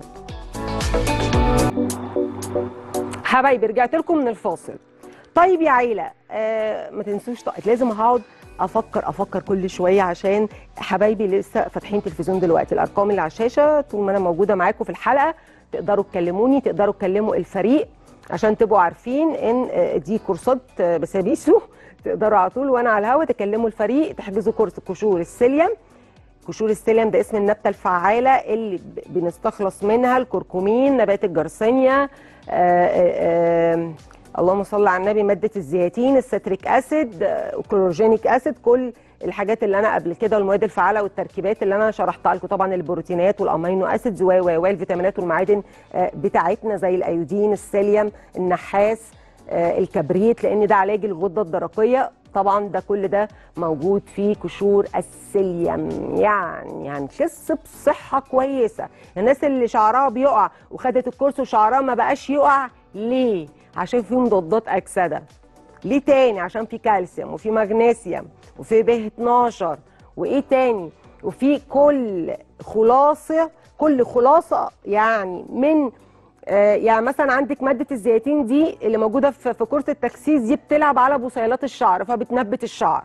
حبايبي رجعت لكم من الفاصل طيب يا عيله آه ما تنسوش طيب لازم هقعد افكر افكر كل شويه عشان حبايبي لسه فاتحين تلفزيون دلوقتي الارقام اللي على الشاشه طول ما انا موجوده معاكم في الحلقه تقدروا تكلموني تقدروا تكلموا الفريق عشان تبقوا عارفين ان آه، دي كورسات آه، بسابيسو تقدروا على طول وانا على الهوا تكلموا الفريق تحجزوا كورس قشور السيليوم قشور السيليوم ده اسم النبته الفعاله اللي ب- بنستخلص منها الكركمين نبات الجرثيميا آه، آه، آه، اللهم صل على النبي ماده الزيتين الستريك اسيد آه، وكلوروجينيك اسيد كل الحاجات اللي انا قبل كده والمواد الفعاله والتركيبات اللي انا شرحتها لكم طبعا البروتينات والامينو اسيدز و و و الفيتامينات والمعادن آه، بتاعتنا زي الايودين السيليوم النحاس آه، الكبريت لان ده علاج الغده الدرقيه طبعا ده كل ده موجود في قشور السيليوم يعني هنخس بصحه كويسه الناس اللي شعرها بيقع وخدت الكورس وشعرها ما بقاش يقع ليه عشان في مضادات اكسده ليه تاني عشان في كالسيوم وفي مغنيسيوم وفي ب 12 وايه تاني وفي كل خلاصه كل خلاصه يعني من آه، يعني مثلا عندك ماده الزيتين دي اللي موجوده في في كورس التخسيس دي بتلعب على بصيلات الشعر فبتنبت الشعر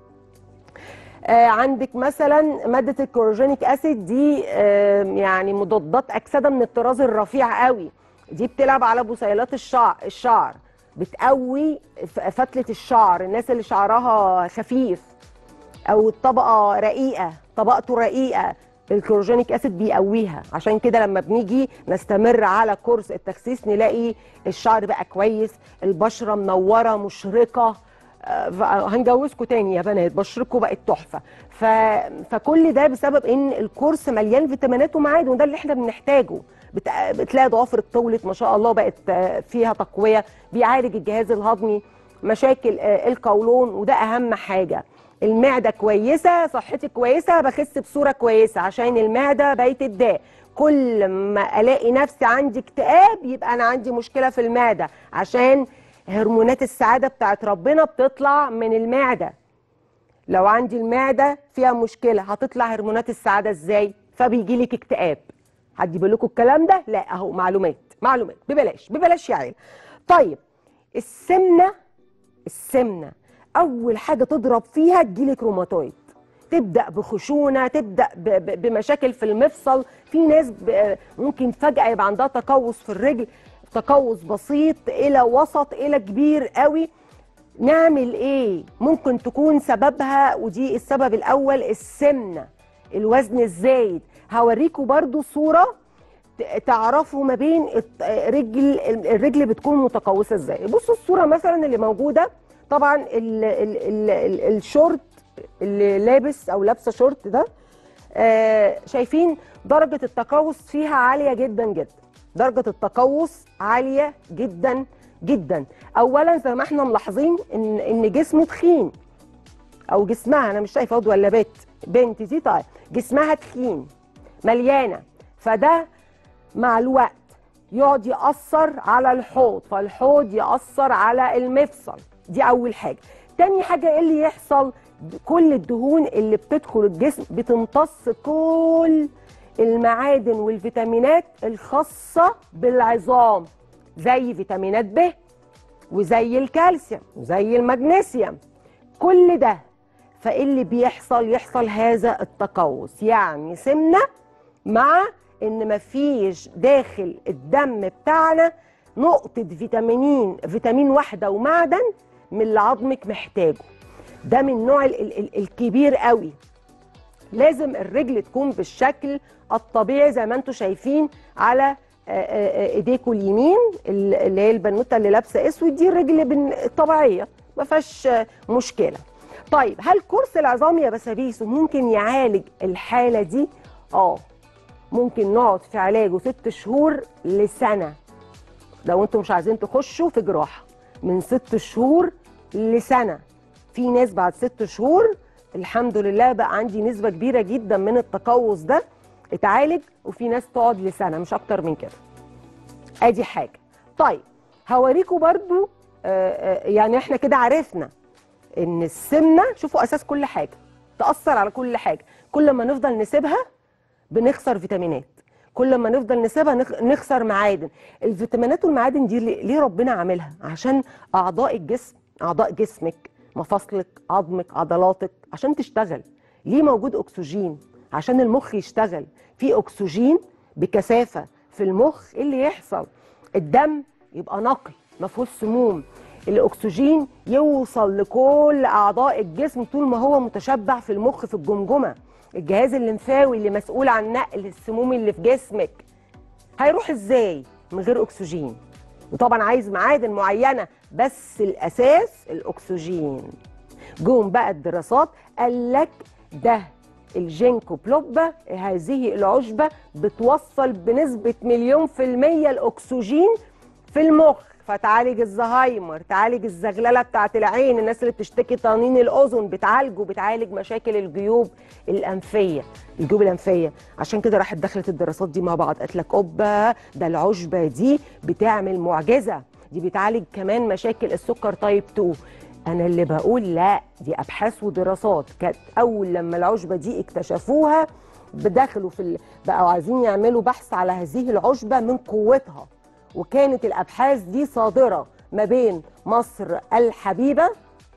آه، عندك مثلا ماده الكلوروجينيك اسيد دي آه، يعني مضادات اكسده من الطراز الرفيع قوي دي بتلعب على بصيلات الشعر الشعر بتقوي ف- فتله الشعر الناس اللي شعرها خفيف او الطبقه رقيقه طبقته رقيقه الكلوروجينيك اسيد بيقويها عشان كده لما بنيجي نستمر على كورس التخسيس نلاقي الشعر بقى كويس البشره منوره مشرقه آه، ف- هنجوزكم تاني يا بنات بشركم بقت تحفه ف... فكل ده بسبب ان الكورس مليان فيتامينات ومعادن وده اللي احنا بنحتاجه بت... بتلاقي ضوافرك طولت ما شاء الله بقت آه، فيها تقويه بيعالج الجهاز الهضمي مشاكل آه، القولون وده اهم حاجه المعده كويسه صحتي كويسه بخس بصوره كويسه عشان المعده بيت الداء كل ما الاقي نفسي عندي اكتئاب يبقى انا عندي مشكله في المعده عشان هرمونات السعاده بتاعت ربنا بتطلع من المعده لو عندي المعده فيها مشكله هتطلع هرمونات السعاده ازاي فبيجي لك اكتئاب حد يقول لكم الكلام ده لا اهو معلومات معلومات ببلاش ببلاش يا عيال طيب السمنه السمنه اول حاجه تضرب فيها تجيلك روماتويد تبدا بخشونه تبدا ب- ب- بمشاكل في المفصل في ناس ب- ممكن فجاه يبقى عندها تقوس في الرجل تقوس بسيط الى وسط الى كبير قوي نعمل ايه ممكن تكون سببها ودي السبب الاول السمنه الوزن الزايد هوريكم برضو صوره ت- تعرفوا ما بين الت- رجل الرجل بتكون متقوسه ازاي بصوا الصوره مثلا اللي موجوده طبعا ال ال ال ال الشورت اللي لابس او لابسه شورت ده آه شايفين درجه التقوس فيها عاليه جدا جدا درجه التقوس عاليه جدا جدا اولا زي ما احنا ملاحظين ان ان جسمه تخين او جسمها انا مش شايفه واد ولا بنت بنت دي طيب جسمها تخين مليانه فده مع الوقت يقعد يأثر على الحوض فالحوض يأثر على المفصل دي أول حاجة تاني حاجة إيه اللي يحصل كل الدهون اللي بتدخل الجسم بتمتص كل المعادن والفيتامينات الخاصة بالعظام زي فيتامينات ب وزي الكالسيوم وزي المغنيسيوم كل ده فايه اللي بيحصل يحصل هذا التقوس يعني سمنه مع ان مفيش داخل الدم بتاعنا نقطه فيتامينين فيتامين واحده ومعدن من اللي عظمك محتاجه ده من النوع ال- ال- ال- الكبير قوي لازم الرجل تكون بالشكل الطبيعي زي ما انتم شايفين على آه، آه، آه، ايديكم اليمين ال- اللي هي البنوته اللي لابسه اسود دي الرجل بن- الطبيعيه ما فيهاش آه، مشكله طيب هل كورس العظام يا بسابيسو ممكن يعالج الحاله دي اه ممكن نقعد في علاجه ست شهور لسنه لو انتم مش عايزين تخشوا في جراحه من ست شهور لسنه في ناس بعد ست شهور الحمد لله بقى عندي نسبه كبيره جدا من التقوس ده اتعالج وفي ناس تقعد لسنه مش اكتر من كده ادي حاجه طيب هوريكم برضو آه، آه، يعني احنا كده عرفنا ان السمنه شوفوا اساس كل حاجه تاثر على كل حاجه كل ما نفضل نسيبها بنخسر فيتامينات كل ما نفضل نسيبها نخ- نخسر معادن الفيتامينات والمعادن دي ليه ليه ربنا عاملها عشان اعضاء الجسم اعضاء جسمك مفاصلك عظمك عضلاتك عشان تشتغل ليه موجود اكسجين عشان المخ يشتغل في اكسجين بكثافه في المخ ايه اللي يحصل الدم يبقى نقي ما فيهوش سموم الاكسجين يوصل لكل اعضاء الجسم طول ما هو متشبع في المخ في الجمجمه الجهاز الليمفاوي اللي مسؤول عن نقل السموم اللي في جسمك هيروح ازاي من غير اكسجين وطبعا عايز معادن معينه بس الاساس الاكسجين جم بقى الدراسات قال لك ده الجينكو بلوبا هذه العشبه بتوصل بنسبه مليون في الميه الاكسجين في المخ فتعالج الزهايمر تعالج الزغلله بتاعت العين الناس اللي بتشتكي طنين الاذن بتعالجه بتعالج مشاكل الجيوب الانفيه الجيوب الانفيه عشان كده راحت دخلت الدراسات دي مع بعض قالت لك اوبا ده العشبه دي بتعمل معجزه دي بتعالج كمان مشاكل السكر تايب 2 انا اللي بقول لا دي ابحاث ودراسات كانت اول لما العشبه دي اكتشفوها بدخلوا في ال... بقوا عايزين يعملوا بحث على هذه العشبه من قوتها وكانت الابحاث دي صادره ما بين مصر الحبيبه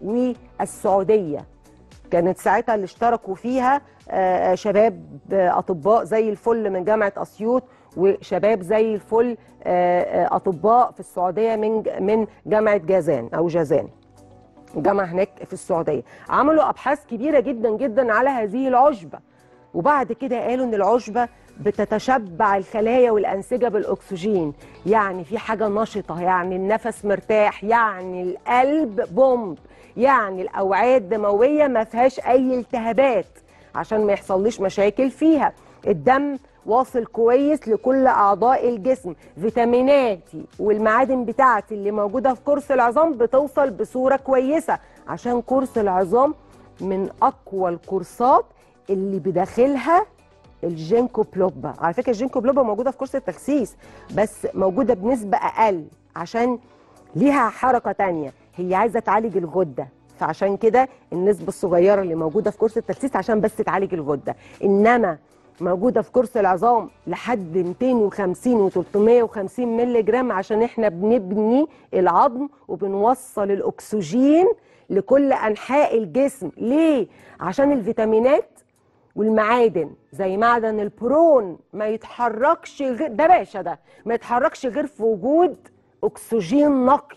والسعوديه كانت ساعتها اللي اشتركوا فيها آه، شباب آه، اطباء زي الفل من جامعه اسيوط وشباب زي الفل آه، آه، اطباء في السعوديه من من جامعه جازان او جازان جامعه هناك في السعوديه عملوا ابحاث كبيره جدا جدا على هذه العشبه وبعد كده قالوا ان العشبه بتتشبع الخلايا والانسجه بالاكسجين يعني في حاجه نشطه يعني النفس مرتاح يعني القلب بومب يعني الاوعيه الدمويه ما فيهاش اي التهابات عشان ما يحصليش مشاكل فيها الدم واصل كويس لكل اعضاء الجسم فيتاميناتي والمعادن بتاعتي اللي موجوده في كرسي العظام بتوصل بصوره كويسه عشان كرسي العظام من اقوى الكورسات اللي بداخلها الجينكو بلوبا على فكره الجينكو بلوبا موجوده في كورس التخسيس بس موجوده بنسبه اقل عشان ليها حركه تانية هي عايزه تعالج الغده فعشان كده النسبه الصغيره اللي موجوده في كورس التخسيس عشان بس تعالج الغده انما موجوده في كورس العظام لحد 250 و350 مللي جرام عشان احنا بنبني العظم وبنوصل الاكسجين لكل انحاء الجسم ليه عشان الفيتامينات والمعادن زي معدن البرون ما يتحركش غير ده باشا ده ما يتحركش غير في وجود اكسجين نقي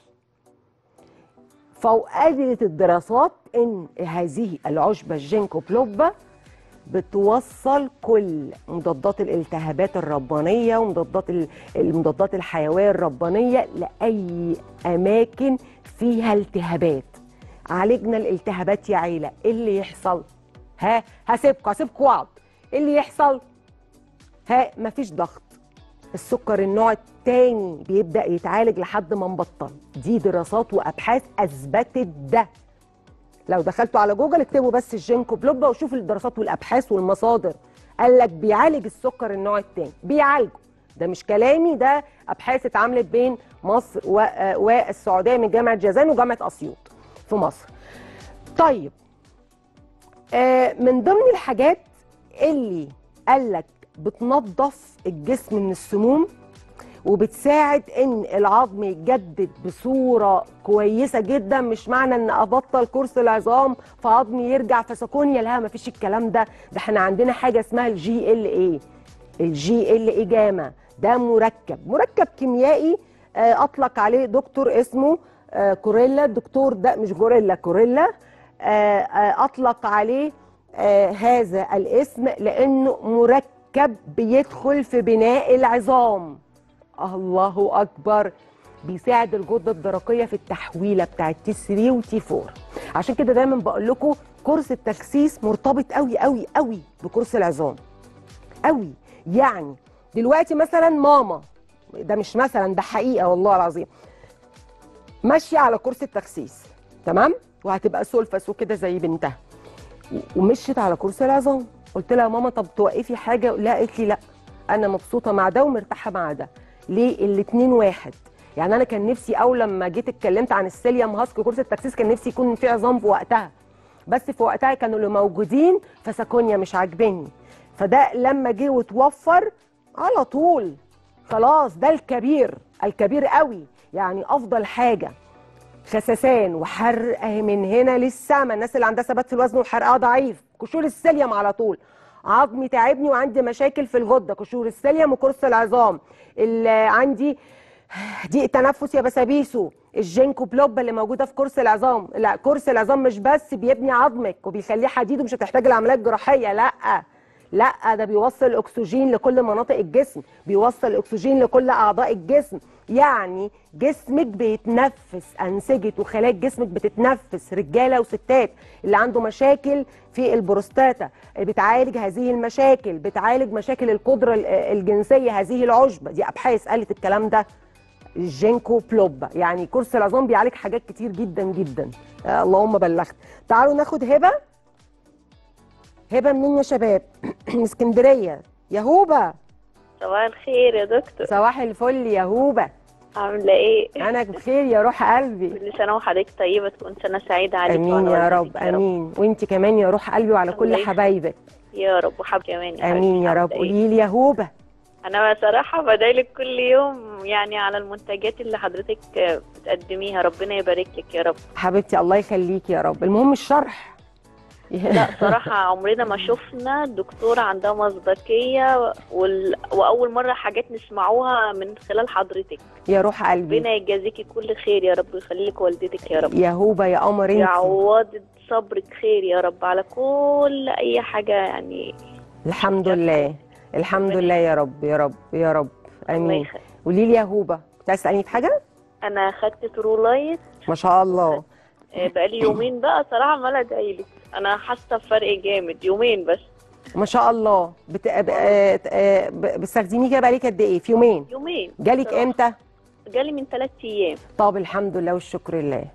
فوقدت الدراسات ان هذه العشبه الجينكو بلوبا بتوصل كل مضادات الالتهابات الربانيه ومضادات ال- المضادات الحيويه الربانيه لاي اماكن فيها التهابات عالجنا الالتهابات يا عيله ايه اللي يحصل ها هسيبكم هسيبكم وعد ايه اللي يحصل ها مفيش ضغط السكر النوع الثاني بيبدا يتعالج لحد ما نبطل دي دراسات وابحاث اثبتت ده لو دخلتوا على جوجل اكتبوا بس الجينكو بلوبا وشوفوا الدراسات والابحاث والمصادر قال لك بيعالج السكر النوع الثاني بيعالجه ده مش كلامي ده ابحاث اتعملت بين مصر و- آه، والسعوديه من جامعه جازان وجامعه اسيوط في مصر طيب آه، من ضمن الحاجات اللي قال لك بتنظف الجسم من السموم وبتساعد ان العظم يتجدد بصوره كويسه جدا مش معنى ان ابطل كورس العظام فعظمي يرجع فسكونيا لا مفيش الكلام ده ده احنا عندنا حاجه اسمها الجي ال اي الجي ال اي جاما ده مركب مركب كيميائي آه، اطلق عليه دكتور اسمه آه، كوريلا الدكتور ده مش غوريلا كوريلا آه، آه، اطلق عليه آه، هذا الاسم لانه مركب بيدخل في بناء العظام الله اكبر بيساعد الغده الدرقيه في التحويله بتاعت تي 3 وتي 4 عشان كده دايما بقول لكم كورس التخسيس مرتبط قوي قوي قوي بكورس العظام قوي يعني دلوقتي مثلا ماما ده مش مثلا ده حقيقه والله العظيم ماشيه على كرسي التخسيس تمام وهتبقى سلفس وكده زي بنتها و- ومشيت على كرسي العظام قلت لها يا ماما طب توقفي حاجه لا قالت لي لا انا مبسوطه مع ده ومرتاحه مع ده ليه الاتنين واحد يعني انا كان نفسي اول لما جيت اتكلمت عن السيليوم هاسك كورس التكسيس كان نفسي يكون في عظام في وقتها بس في وقتها كانوا اللي موجودين فساكونيا مش عاجبني فده لما جه وتوفر على طول خلاص ده الكبير الكبير قوي يعني افضل حاجه خسسان وحرق من هنا للسما الناس اللي عندها ثبات في الوزن وحرقها ضعيف قشور السيليوم على طول عظمي تعبني وعندي مشاكل في الغده قشور السيليوم وكرس العظام اللي عندي ضيق تنفس يا بسابيسو الجينكو بلوبا اللي موجوده في كرسي العظام لا كرسي العظام مش بس بيبني عظمك وبيخليه حديد ومش هتحتاج العمليات الجراحيه لا لا ده بيوصل الاكسجين لكل مناطق الجسم بيوصل الاكسجين لكل اعضاء الجسم يعني جسمك بيتنفس انسجه وخلايا جسمك بتتنفس رجاله وستات اللي عنده مشاكل في البروستاتا بتعالج هذه المشاكل بتعالج مشاكل القدره ال- الجنسيه هذه العشبه دي ابحاث قالت الكلام ده الجينكو بلوبا يعني كرسي العظام بيعالج حاجات كتير جدا جدا آه اللهم بلغت تعالوا ناخد هبه هبه منين يا شباب من اسكندريه يا هوبه صباح الخير يا دكتور صباح الفل يا هوبه عاملة ايه؟ انا بخير يا روح قلبي كل سنة وحضرتك طيبة تكون سنة سعيدة عليك امين وعلى يا رب والدتك امين وانت كمان يا روح قلبي وعلى كل الله يخليك. حبايبك يا رب وحب كمان يا امين حبيبتي. يا رب عاملة إيه؟ قولي لي يا هوبه انا بصراحة بدايلك كل يوم يعني على المنتجات اللي حضرتك بتقدميها ربنا يبارك لك يا رب حبيبتي الله يخليك يا رب المهم الشرح لا صراحة عمرنا ما شفنا دكتورة عندها مصداقية وال... وأول مرة حاجات نسمعوها من خلال حضرتك يا روح قلبي ربنا يجازيكي كل خير يا رب ويخلي لك والدتك يا رب يا هوبه يا قمر انت يعوض صبرك خير يا رب على كل أي حاجة يعني الحمد لله الحمد ربنا لله يا رب يا رب يا رب الله امين يخليك قولي لي يا هوبه كنت عايزه تسالني في حاجه انا خدت ترو لايت ما شاء الله آه، بقالي يومين بقى صراحه عماله ادعيلك انا حاسه بفرق جامد يومين بس ما شاء الله بت... ب... آه، آه، ب- بتستخدميه كده بقالك قد ايه في يومين يومين جالك صراحة. امتى جالي من ثلاث ايام طب الحمد لله والشكر لله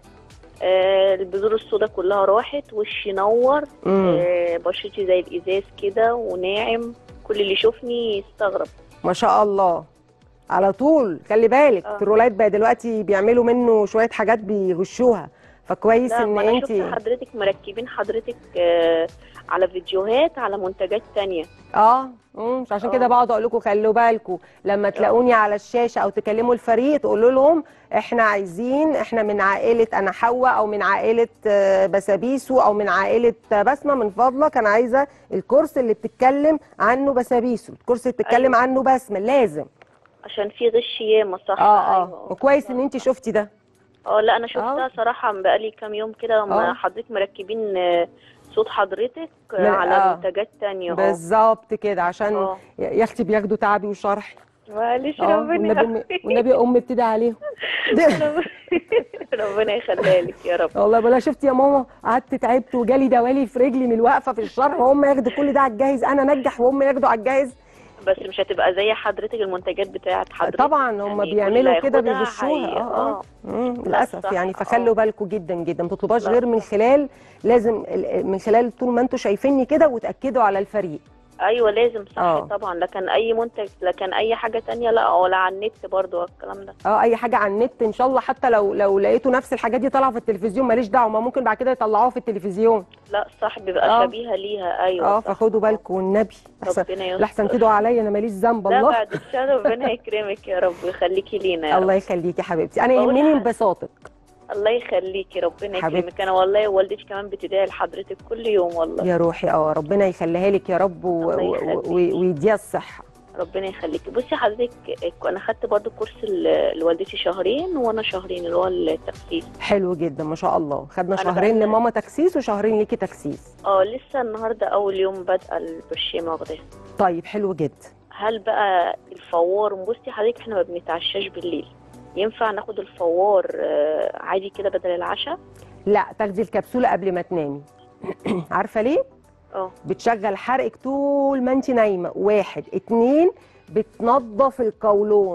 آه البذور السوداء كلها راحت وشي نور امم آه بشرتي زي الازاز كده وناعم كل اللي يشوفني يستغرب ما شاء الله على طول خلي بالك آه. الرولات بقى دلوقتي بيعملوا منه شويه حاجات بيغشوها فكويس لا ان ما انا انت شفت حضرتك مركبين حضرتك آه على فيديوهات على منتجات تانية اه امم مش عشان كده آه. بقعد اقول لكم خلوا بالكم لما تلاقوني على الشاشه او تكلموا الفريق تقولوا لهم احنا عايزين احنا من عائله انا حواء او من عائله آه، بسابيسو او من عائله آه، بسمه من فضلك انا عايزه الكورس اللي بتتكلم عنه بسابيسو الكورس اللي بتتكلم أيوة. عنه بسمه لازم عشان في غش ياما صح اه اه أيوة. وكويس ان انت شفتي ده اه لا انا شفتها آه. صراحه بقالي كام يوم كده آه. لما حضرتك مركبين آه، صوت حضرتك آه، من- على آه. منتجات تانية اه بالظبط كده عشان اه يا اختي بياخدوا تعبي وشرحي معلش اه ربنا والنبي يخليك. والنبي ام ابتدي عليهم ربنا يخليها لك يا رب والله بلا شفت يا ماما قعدت تعبت وجالي دوالي في رجلي من الوقفه في الشرح وهم ياخدوا كل ده على الجاهز انا انجح وهم ياخدوا على الجاهز بس مش هتبقى زي حضرتك المنتجات بتاعت حضرتك طبعا هم يعني كل بيعملوا اللي كده هياخدها بيغشوها هي- اه اه مم، لا، للاسف صح، يعني فخلوا آه. بالكم جدا جدا ما تطلبوهاش لا، غير من صح. خلال لازم ال- من خلال طول ما انتوا شايفيني كده وتاكدوا على الفريق ايوه لازم صح آه. طبعا لكن اي منتج لكن اي حاجه تانية لا ولا على النت برضو الكلام ده اه اي حاجه على النت ان شاء الله حتى لو لو لقيتوا نفس الحاجات دي طالعه في التلفزيون ماليش دعوه ما ممكن بعد كده يطلعوها في التلفزيون لا صح بيبقى آه. شبيهه ليها ايوه اه صح. فخدوا بالكم والنبي احسن ربنا يستر لحسن تدعوا عليا انا ماليش ذنب لا الله بعد الشر ربنا يكرمك يا رب ويخليكي لينا يا رب الله يخليكي يا حبيبتي انا بقول يهمني حاجة. انبساطك الله يخليكي ربنا حبيبتي. يكرمك انا والله والدتي كمان بتدعي لحضرتك كل يوم والله يا روحي اه ربنا يخليها لك يا رب و- الله و- يخليك. و- ويديها الصحه ربنا يخليكي بصي حضرتك انا خدت برضو كورس ل- لوالدتي شهرين وانا شهرين اللي هو التخسيس حلو جدا ما شاء الله خدنا أنا شهرين بقى- لماما تخسيس وشهرين ليكي تخسيس اه لسه النهارده اول يوم بادئه البرشيمه واخداها طيب حلو جدا هل بقى الفوار بصي حضرتك احنا ما بنتعشاش بالليل ينفع ناخد الفوار آه، عادي كده بدل العشاء لا تاخدي الكبسوله قبل ما تنامي عارفه ليه اه بتشغل حرقك طول ما انت نايمه واحد اتنين بتنظف القولون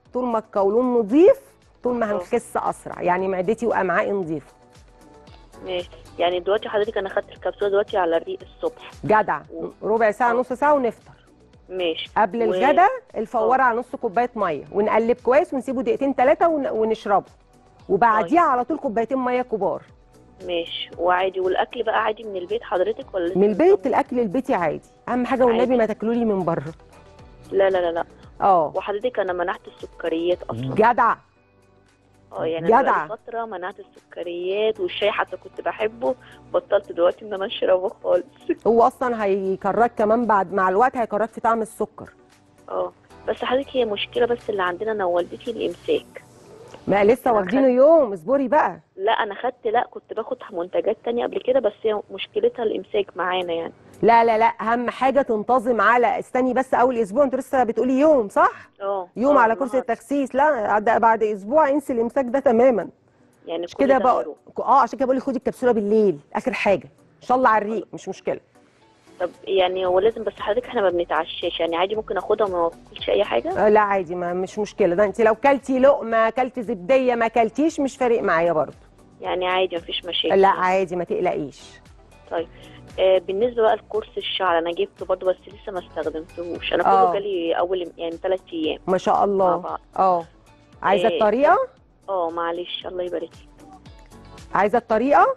طول ما القولون نظيف طول ما آه. هنخس اسرع يعني معدتي وامعائي نظيفه ماشي يعني دلوقتي حضرتك انا خدت الكبسوله دلوقتي على الريق الصبح جدع ربع ساعه آه. نص ساعه ونفطر ماشي قبل و- الغدا الفواره على نص كوبايه ميه ونقلب كويس ونسيبه دقيقتين ثلاثه ون... ونشربه وبعديها على طول كوبايتين ميه كبار ماشي وعادي والاكل بقى عادي من البيت حضرتك ولا لازم من البيت نظام؟ الاكل البيتي عادي اهم حاجه والنبي عادي. ما تاكلوا لي من بره لا لا لا لا اه وحضرتك انا منعت السكريات اصلا جدع اه يعني جدع. أنا بقالي فتره منعت السكريات والشاي حتى كنت بحبه بطلت دلوقتي ان انا اشربه خالص هو اصلا هيكرك كمان بعد مع الوقت هيكرك في طعم السكر اه بس حضرتك هي مشكله بس اللي عندنا انا ووالدتي الامساك ما لسه أنا واخدينه يوم اصبري بقى لا انا خدت لا كنت باخد منتجات تانية قبل كده بس هي مشكلتها الامساك معانا يعني لا لا لا اهم حاجه تنتظم على استني بس اول اسبوع انت لسه بتقولي يوم صح اه يوم آه، على كرسي النهاردة. التخسيس لا ده بعد اسبوع انسي الامساك ده تماما يعني مش كل كده ده بقى هيروح. اه عشان كده بقول لك خدي الكبسوله بالليل اخر حاجه ان شاء الله على الريق مش مشكله طب يعني هو لازم بس حضرتك احنا ما بنتعشاش يعني عادي ممكن اخدها وما اكلش اي حاجه آه لا عادي ما مش مشكله ده انت لو كلتي لقمه كلتي زبديه ما كلتيش مش فارق معايا برضه يعني عادي مفيش مشاكل لا عادي ما تقلقيش طيب آه بالنسبه بقى لكورس الشعر انا جبته برضه بس لسه ما استخدمتهوش انا آه. كله جالي اول يعني ثلاث ايام ما شاء مع الله بعض اه عايزه إيه. الطريقه اه معلش الله يبارك لك عايزه الطريقه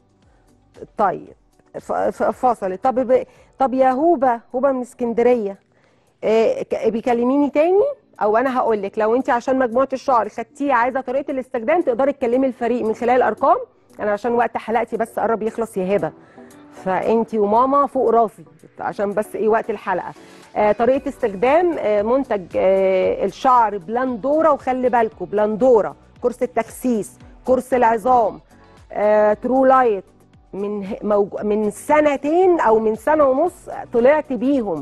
طيب ف- ف- فصلت طب ب... طب يا هوبه هوبه من اسكندريه إيه ك- بيكلميني تاني او انا هقول لك لو انت عشان مجموعه الشعر خدتيه عايزه طريقه الاستخدام تقدري تكلمي الفريق من خلال ارقام انا عشان وقت حلقتي بس قرب يخلص يا هبه فانت وماما فوق راسي عشان بس ايه وقت الحلقه آه طريقه استخدام آه منتج آه الشعر بلاندورا وخلي بالكم بلاندورا كورس التخسيس كورس العظام آه ترو لايت من ه- موج... من سنتين او من سنه ونص طلعت بيهم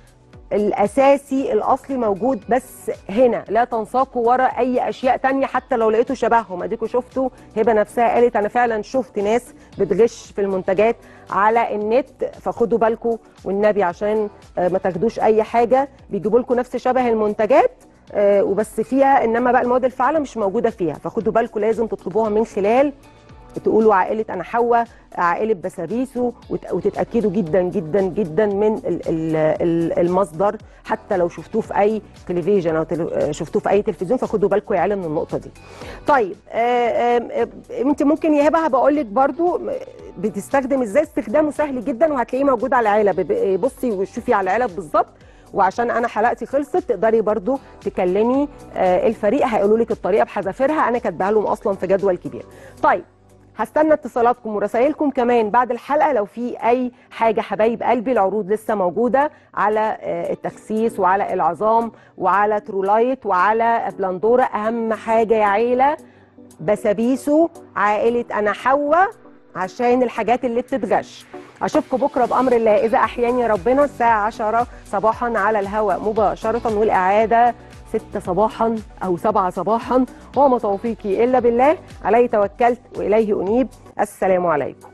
الاساسي الاصلي موجود بس هنا لا تنساقوا ورا اي اشياء تانية حتى لو لقيتوا شبههم اديكوا شفتوا هبه نفسها قالت انا فعلا شفت ناس بتغش في المنتجات على النت فخدوا بالكم والنبي عشان آه، ما تاخدوش اي حاجه بيجيبوا لكم نفس شبه المنتجات آه، وبس فيها انما بقى المواد الفعاله مش موجوده فيها فخدوا بالكم لازم تطلبوها من خلال تقولوا عائله انا حواء عائله بسابيسو وت- وتتاكدوا جدا جدا جدا من ال- ال- ال- المصدر حتى لو شفتوه في اي تلفزيون او تل- شفتوه في اي تلفزيون فخدوا بالكم يا عيله من النقطه دي. طيب آه، آم، آه، انت ممكن يا هبه هبقول لك برضو م- بتستخدم ازاي استخدامه سهل جدا وهتلاقيه موجود على العلب ب- بصي وشوفي على العلب بالظبط وعشان انا حلقتي خلصت تقدري برضو تكلمي آه، الفريق هيقولوا لك الطريقه بحذافيرها انا كاتباها لهم اصلا في جدول كبير. طيب هستنى اتصالاتكم ورسائلكم كمان بعد الحلقه لو في اي حاجه حبايب قلبي العروض لسه موجوده على آه، التخسيس وعلى العظام وعلى ترولايت وعلى بلاندورا اهم حاجه يا عيله بسابيسو عائله انا حواء عشان الحاجات اللي بتتغش اشوفكم بكره بامر الله اذا احياني ربنا الساعه 10 صباحا على الهواء مباشره والاعاده 6 صباحا او 7 صباحا وما توفيقي الا بالله عليه توكلت واليه انيب السلام عليكم